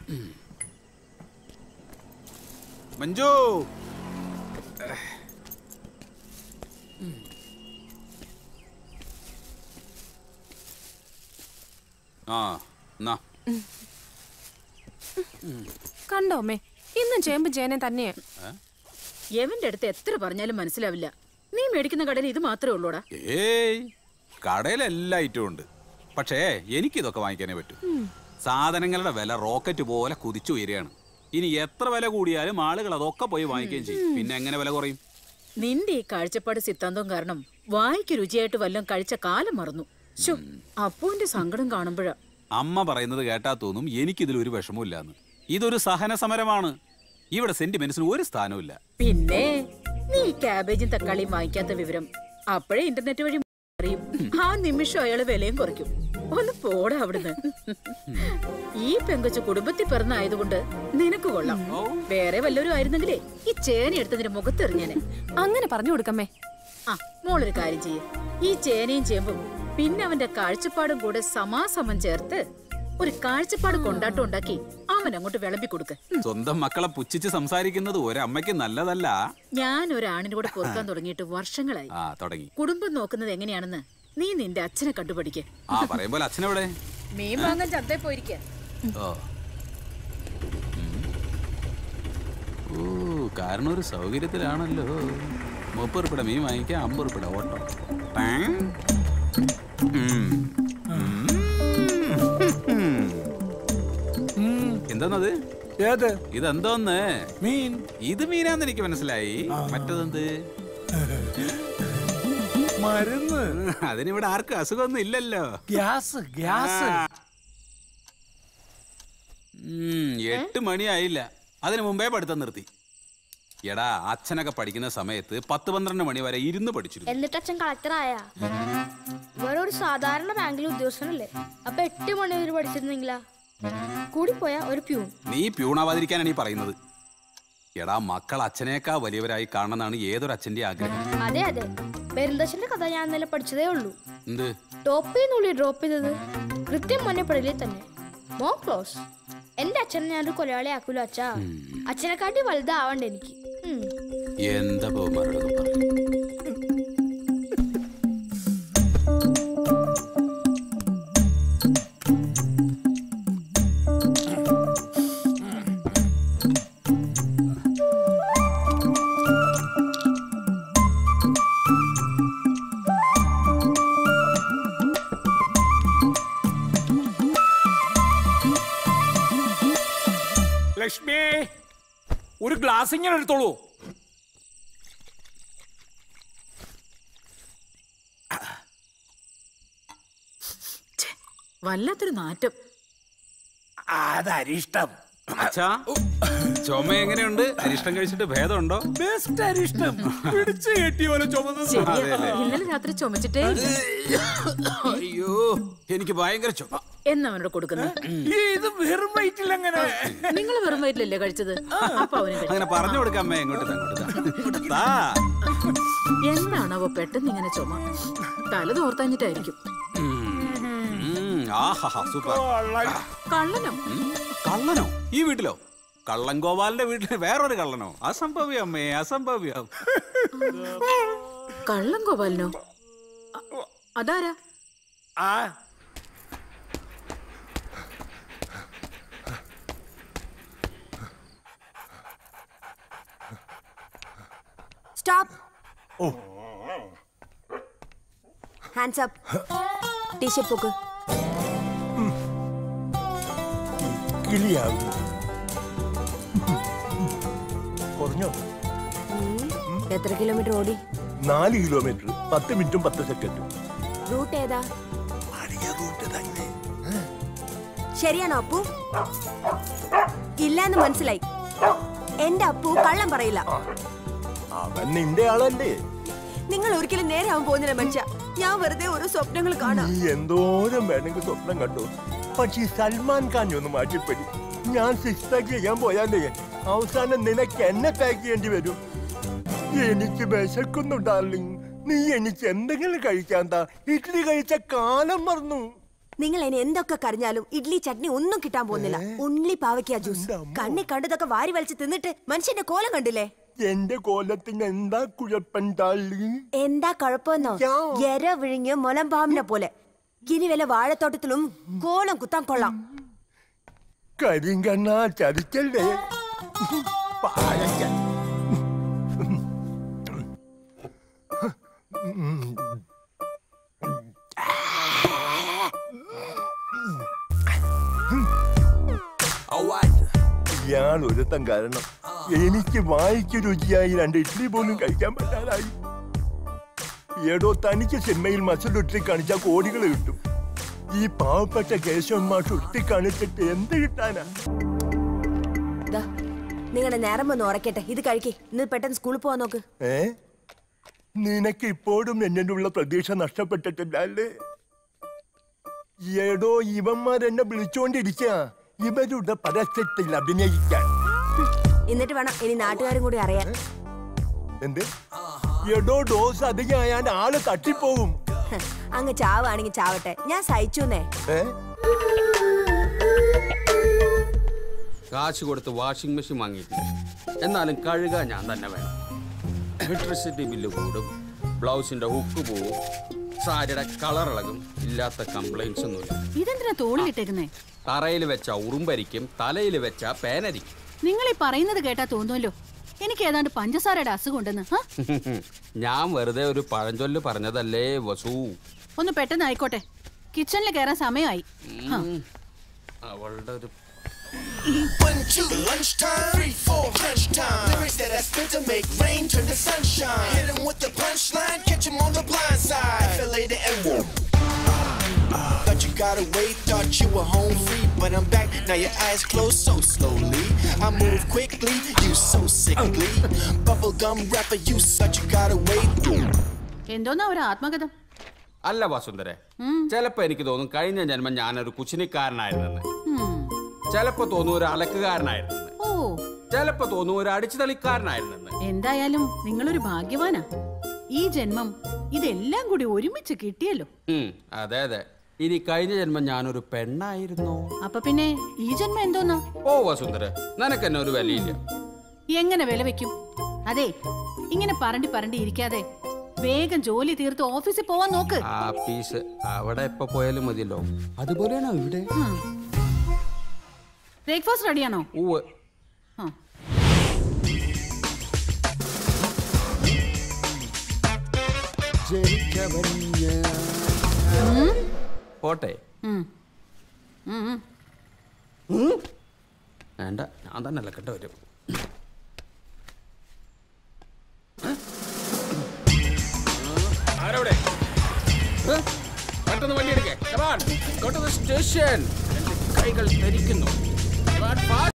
മഞ്ജു ആ എന്നാ കണ്ടോ അമ്മേ ഇന്നും ചേമ്പും ചേനയും തന്നെയാ എവന്റെ അടുത്ത് എത്ര പറഞ്ഞാലും മനസ്സിലാവില്ല നീ മേടിക്കുന്ന കടയിൽ ഇത് മാത്രമേ ഉള്ളൂടാ ഏയ് കടയിൽ എല്ലാ ഐറ്റവും ഉണ്ട് പക്ഷേ എനിക്കിതൊക്കെ വാങ്ങിക്കാനേ പറ്റൂ സാധനങ്ങളുടെ വില റോക്കറ്റ് പോലെ കുതിച്ചുയരുകയാണ് ഇനി എത്ര വില കൂടിയാലും ആളുകൾ അതൊക്കെ പോയി വാങ്ങിക്കുകയും ചെയ്യും പിന്നെ എങ്ങനെ വില കുറയും നിന്റെ ഈ കാഴ്ചപ്പാട് സിദ്ധാന്തം കാരണം വായിക്ക് രുചിയായിട്ട് വല്ലതും കഴിച്ച കാലം മറന്നു ശോ അപ്പുവിന്റെ സങ്കടം കാണുമ്പോഴാ അമ്മ പറയുന്നത് കേട്ടാ തോന്നും എനിക്കിതിൽ ഒരു വിഷമമില്ലാന്ന് ഇതൊരു സഹന സമരമാണ് ഇവിടെ സെന്റിമെന്റ്സിന് ഒരു സ്ഥാനവും പിന്നെ നീ ക്യാബേജും തക്കാളിയും വാങ്ങിക്കാത്ത വിവരം അപ്പോഴേ ഇന്റർനെറ്റ് വഴി അറിയും ആ നിമിഷം അയാള് വിലയും കുറയ്ക്കും ഒന്ന് പോടാ അവിടുന്ന് ഈ പെങ്കൊച്ചു കുടുംബത്തിൽ പിറന്നായതുകൊണ്ട് നിനക്ക് കൊള്ളാം വേറെ വല്ലവരും ആയിരുന്നെങ്കിലേ ഈ ചേന എടുത്തതിന്റെ മുഖത്തെറിഞ്ഞേനെ അങ്ങനെ പറഞ്ഞു കൊടുക്കമ്മേ ആ മോളൊരു കാര്യം ചെയ്യ് ഈ ചേനയും ചേമ്പും പിന്നെ അവന്റെ കാഴ്ചപ്പാടും കൂടെ സമാസമം ചേർത്ത് ഒരു കാഴ്ചപ്പാട് കൊണ്ടാട്ടം ഉണ്ടാക്കി അവൻ അങ്ങോട്ട് വിളമ്പി കൊടുക്ക് സ്വന്തം മക്കളെ പുച്ഛിച്ച് സംസാരിക്കുന്നത് ഒരമ്മയ്ക്ക് നല്ലതല്ല ഞാൻ ഒരാണിന്റെ കൂടെ പൊറുക്കാൻ തുടങ്ങിയിട്ട് വർഷങ്ങളായി ആ തുടങ്ങി കുടുംബം നോക്കുന്നത് എങ്ങനെയാണെന്ന് നീ നിന്റെ അച്ഛനെ കണ്ടുപഠിക്ക് ആ പറയുമ്പോൾ അച്ഛനെവിടെ മീൻ വാങ്ങാൻ ചന്തയിൽ പോയിരിക്ക ഓ ഉം. ഓ കാരണം ഒരു സൗകര്യത്തിലാണല്ലോ മുപ്പത് ഉറുപ്പിടെ മീൻ വാങ്ങിക്കാൻ അമ്പത് ഉറുപ്പിടെ ഓട്ടോ ടാങ്. ഉം. ഉം. എന്താന്നത് ഏത് ഇതെന്തോന്ന് മീൻ ഇത് മീനാന്ന് എനിക്ക് മനസ്സിലായി മറ്റതെന്ത് മരുന്ന് അതിനിവിടെ ആർക്കും അസുഖമൊന്നും ഇല്ലല്ലോ ഗ്യാസ് ഗ്യാസ് ഉം, എട്ട് മണിയായില്ല അതിനു മുമ്പേ പഠിത്തം നിർത്തി എടാ അച്ഛനൊക്കെ പഠിക്കുന്ന സമയത്ത് പത്ത് പന്ത്രണ്ട് മണി വരെ ഇരുന്ന് പഠിച്ചിരുന്നു എന്നിട്ട് അച്ഛൻ കളക്ടറായ വേറൊരു സാധാരണ ബാങ്കിലെ ഉദ്യോഗസ്ഥനല്ലേ അപ്പൊ എട്ട് മണി വരെ പഠിച്ചിരുന്നെങ്കിലാ കൂടിപ്പോയ ഒരു പ്യൂൺ നീ പ്യൂണാവാതിരിക്കാനാണ് ഈ പറയുന്നത് എടാ മക്കൾ അച്ഛനേക്കാ വലിയവരായി കാണണമെന്നാണ് ഏതൊരു അച്ഛന്റെ ആഗ്രഹം അതെ അതെ പെരുന്തച്ഛന്റെ കഥ ഞാൻ ഇന്നലെ പഠിച്ചതേ ഉള്ളൂ എന്ത് ടോപ്പിൽ നിന്നുള്ളിൽ ഡ്രോപ്പ് ചെയ്തത് കൃത്യം മോനെ പടിയിൽ തന്നെ മോ ക്ലോസ് എന്റെ അച്ഛനെ ഞാനൊരു കൊലയാളി ആക്കൂല അച്ഛാ അച്ഛനെക്കാട്ടി വലുതാവണ്ട എനിക്ക് ഉം. എന്താ ബഹുമാനോട് ലക്ഷ്മി ഒരു ഗ്ലാസ് ഇങ്ങനെ എടുത്തോളൂ വല്ലാത്തൊരു നാറ്റം അതരിഷ്ടം അച്ഛാ ചുമ എങ്ങനെയുണ്ട് അരിഷ്ടം കഴിച്ചിട്ട് ഭേദമുണ്ടോ ബെസ്റ്റ് അരിഷ്ടം പിടിച്ചു കെട്ടിയ പോലെ ചുമന്ന് ശരിയാ ഇന്നലെ രാത്രി ചുമച്ചിട്ടേ ഇല്ല. അയ്യോ എനിക്ക് ഭയങ്കര ചുമ എന്നവനോട് കൊടുക്കുന്നു ഇത് വെറും വയറ്റിൽ എങ്ങനെ നിങ്ങൾ വെറും വയറ്റിലല്ലേ കഴിച്ചത് അപ്പൊ അവന് കഴിച്ചു. അങ്ങനെ പറഞ്ഞു കൊടുക്കാം അമ്മേ ഇങ്ങോട്ട് താ, ഇങ്ങോട്ട് താ. ഇങ്ങോട്ട് താ. എന്താണാവോ പെട്ടെന്ന് ഇങ്ങനെ ചുമ തല തോർത്തഞ്ഞിട്ടായിരിക്കും ഉം, ആഹാഹാ, സൂപ്പർ കള്ളനോ ഉം, കള്ളനോ ഈ വീട്ടിലോ കള്ളൻ ഗോപാലിന്റെ വീട്ടിൽ വേറൊരു കള്ളനോ അസംഭവ്യം അമ്മേ അസംഭവ്യം കള്ളം ഗോപാലിനോ അ- അതാരാ ആ സ്റ്റോപ്പ് ഹാൻഡ്സ് അപ്പ് ടീഷർട്ട് പോക്ക് കിളിയാകും കുറഞ്ഞോ എത്ര കിലോമീറ്റർ ഓടി നാല് കിലോമീറ്റർ പത്ത് മിനിറ്റും പത്ത് സെക്കൻഡും റൂട്ട് ഏതാ പഴയ റൂട്ട് തന്നെ ശരിയാണോ അപ്പു ഇല്ല എന്ന് മനസ്സിലായി എന്റെ അപ്പു കള്ളം പറയില്ല അവൻ നിന്റെ ആളല്ലേ നിങ്ങൾ ഒരിക്കലും നേരെ ആവാൻ പോകുന്നില്ല മനുഷ്യ ഞാൻ വെറുതെ ഓരോ സ്വപ്നങ്ങൾ കാണാം നീ എന്തോരം വേണമെങ്കിൽ സ്വപ്നം കണ്ടു പക്ഷെ ഈ സൽമാൻ ഖാൻ ഒന്ന് മാറ്റിപ്പടി ഞാൻ സിക്സ് പാക്ക് ചെയ്യാൻ പോയാലേ അവസാനം നിനക്ക് എന്നെ പാക്ക് ചെയ്യേണ്ടി വരും എനിക്ക് വിശക്കുന്നു ഡാർലിംഗ് നീ എനിക്ക് എന്തെങ്കിലും കഴിക്കാൻ താ ഇഡ്ഡലി കഴിച്ച കാലം മറന്നു നിങ്ങൾ ഇനി എന്തൊക്കെ കരഞ്ഞാലും ഇഡ്ലി ചട്നി ഒന്നും കിട്ടാൻ പോകുന്നില്ല ഉള്ളി പാവയ്ക്ക ജ്യൂസ് കണ്ണി കണ്ടതൊക്കെ വാരി വലിച്ച് തിന്നിട്ട് മനുഷ്യന്റെ കോലം കണ്ടില്ലേ എന്റെ കോലത്തിന് എന്താ കുഴപ്പം തള്ളി എന്താ കുഴപ്പമെന്നോ യ്യോ. എര വിഴിഞ്ഞ് മുലമ്പാമ്പിനെ പോലെ ഇനി വല്ല വാഴത്തോട്ടത്തിലും കോലം കുത്താൻ കൊള്ളാം കരിങ്കണ്ണ ചതിക്കല്ലേ പാഴയ്ക്ക ഇയാൾ ഒരുത്തം കാരണം എനിക്ക് വായിക്ക് രുചിയായി രണ്ട് ഇഡ്ഡലി പോലും കഴിക്കാൻ പറ്റാതായി ഏടോ തനിക്ക് സിനിമയിൽ മസിൽ ഒട്ടി കാണിച്ചാൽ കോടികൾ കിട്ടും ഈ പാവപ്പെട്ട കേശവൻ മാഷ് ഒട്ടി കാണിച്ചിട്ട് എന്ത് കിട്ടാനാ നിങ്ങളുടെ നേരം ഒന്ന് ഉറക്കട്ടെ ഇത് കഴിക്കേ ഇന്ന് പെട്ടെന്ന് സ്കൂളിൽ പോവാൻ നോക്ക് ഏ നിനക്ക് ഇപ്പോഴും എന്നോടുള്ള പ്രതീക്ഷ നഷ്ടപ്പെട്ടിട്ടില്ല അല്ലേ ഏടോ ഇവന്മാരെന്നെ വിളിച്ചോണ്ടിരിക്ക ഇവരുടെ പരസ്യത്തിൽ അഭിനയിക്കാൻ എന്നിട്ട് വേണം ഇനി നാട്ടുകാരും കൂടി അറിയാൻ എന്ത് എടോ ഡോസ് അധികമായാൽ ആള് തട്ടിപ്പോകും ഹ്, അങ്ങ് ചാവാണെങ്കിൽ ചാവട്ടെ ഞാൻ സഹിച്ചുന്നേ ഏ കാശ് കൊടുത്ത് വാഷിംഗ് മെഷീൻ വാങ്ങിയിട്ടില്ല എന്നാലും കഴുകാൻ ഞാൻ തന്നെ വേണം ഇലക്ട്രിസിറ്റി ബില്ല് കൂടും ബ്ലൗസിന്റെ ഹുക്ക് പോവും സാരിയുടെ കളർ ഇളകും ഇല്ലാത്ത കംപ്ലൈൻസ് ഒന്നുമില്ല ഇതെന്തിനാ തോളിലിട്ടേക്കുന്നേ തറയിൽ വെച്ച ഉറുമ്പരിക്കും തലയിൽ വെച്ച പേനരിക്കും നിങ്ങൾ ഈ പറയുന്നത് കേട്ടാ തോന്നുമല്ലോ എനിക്ക് ഏതാണ്ട് പഞ്ചസാരയുടെ അസുഖം ഉണ്ടെന്ന് ഹ? ഞാൻ വെറുതെ ഒരു പഴഞ്ചൊല്ല് പറഞ്ഞതല്ലേ വസു ഒന്ന് പെട്ടെന്ന് ആയിക്കോട്ടെ കിച്ചണിൽ കയറാൻ സമയമായി ഹ. അവളുടെ ഒരു One, two, lunchtime. Three, four, crunch time. Lyrics that I spit to make rain turn to sunshine. Hit 'em with the punchline, catch 'em on the blind side. Fillet the and whoop. Thought you got away, thought you were home free, but I'm back. Now your eyes closed so slowly. I move quickly, you so sickly. Bubblegum rapper, you such you got away. എന്തോന്നാ ഒരു ആത്മകഥം അല്ല വസുന്ധരെ ചിലപ്പോ എനിക്ക് തോന്നും കഴിഞ്ഞ ജന്മം ഞാനൊരു കുശിനിക്കാരനായിരുന്നെന്ന് ഉം. ചിലപ്പോ തോന്നും ഒരു അലക്കുകാരനായിരുന്നെന്ന് ഓ ചിലപ്പോ തോന്നും ഒരു അടിച്ചുതളിക്കാരനായിരുന്നെന്ന് എന്തായാലും നിങ്ങളൊരു ഭാഗ്യവാനാ ഈ ജന്മം ഇതെല്ലാം കൂടി ഒരുമിച്ച് കിട്ടിയല്ലോ ഉം, അതെ അതെ ഇനി കഴിഞ്ഞ ജന്മം ഞാനൊരു പെണ്ണായിരുന്നോ അപ്പൊ പിന്നെ ഈ ജന്മം എന്തോന്നാ ഓ വസുന്ധര നിനക്ക് എന്നെ ഒരു വിലയില്ല എങ്ങനെ വില വെക്കും അതെ ഇങ്ങനെ പറണ്ടി പറണ്ടി ഇരിക്കാതെ വേഗം ജോലി തീർത്ത് ഓഫീസിൽ പോവാൻ നോക്ക് ആ പീസ് അവിടെ എപ്പോ പോയാലും മതിയല്ലോ അതുപോലെയാണോ ഇവിടെ ബ്രേക്ക്ഫാസ്റ്റ് റെഡിയാണോ ഉവ് ആ പോട്ടെ ഉം. ഉം, ഉം. വേണ്ട ഞാൻ തന്നെ അലക്കട്ടെ വരും ആരവിടെ ഏ? പെട്ടെന്ന് വണ്ടി എടുക്കേ സ്റ്റേഷൻ കൈകൾ ധരിക്കുന്നു